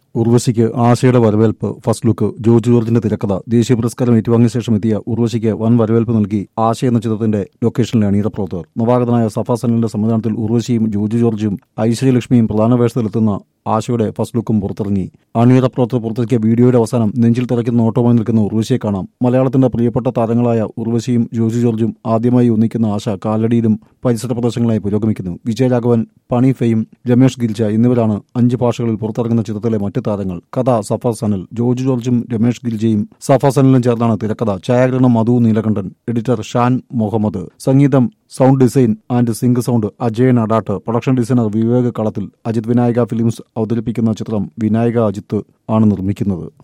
ഉർവശിക്ക് ആശയുടെ വരവേൽപ്പ് first look George ജോർജിന്റെ തിരക്കഥ ദേശീയ പുരസ്കാരം ഏറ്റുവാങ്ങിയ ശേഷം എത്തിയ ഉർവശിക്ക് വൻ വരവേൽപ്പ് നൽകി ആശ എന്ന ചിത്രത്തിന്റെ ലൊക്കേഷനിലെ അണിയറ പ്രവർത്തകർ നവാഗതനായ സഫാ സനലിന്റെ സംവിധാനത്തിൽ ഉർവശിയും ജോർജ് ജോർജും ഐശ്വര്യലക്ഷ്മിയും പ്രധാന വേഷത്തിലെത്തുന്ന ആശയുടെ ഫസ്റ്റ് ലുക്കും പുറത്തിറങ്ങി അണിയറ പ്രവർത്തകർ പുറത്തിറക്കിയ വീഡിയോയുടെ അവസാനം നെഞ്ചിൽ തിറയ്ക്കുന്ന നോട്ടവുമായി നിൽക്കുന്ന ഉർവശിയെ കാണാം മലയാളത്തിന്റെ പ്രിയപ്പെട്ട താരങ്ങളായ ഉർവശിയും ജോർജ് ജോർജും ആദ്യമായി ഒന്നിക്കുന്ന ആശ കാലടിയിലും പരിസര പ്രദേശങ്ങളായി പുരോഗമിക്കുന്നു വിജയരാഘവൻ പണി ഫെയിം രമേഷ് ഗിൽജ എന്നിവരാണ് അഞ്ച് ഭാഷകളിൽ പുറത്തിറങ്ങുന്ന ചിത്രത്തിലെ മറ്റ് താരങ്ങൾ കഥ സഫ സനൽ ജോർജ് ജോർജും രമേഷ് ഗിൽജയും സഫ സനലും ചേർന്നാണ് തിരക്കഥ ഛായാഗ്രഹണം മധു നീലകണ്ഠൻ എഡിറ്റർ ഷാൻ മുഹമ്മദ് സംഗീതം sound design and sync sound Ajay Nadat production designer Vivek Kalathil Ajith Vinayaka films അവതരിപ്പിക്കുന്ന ചിത്രം വിനായക അജിത്ത് ആണ് നിർമ്മിക്കുന്നത്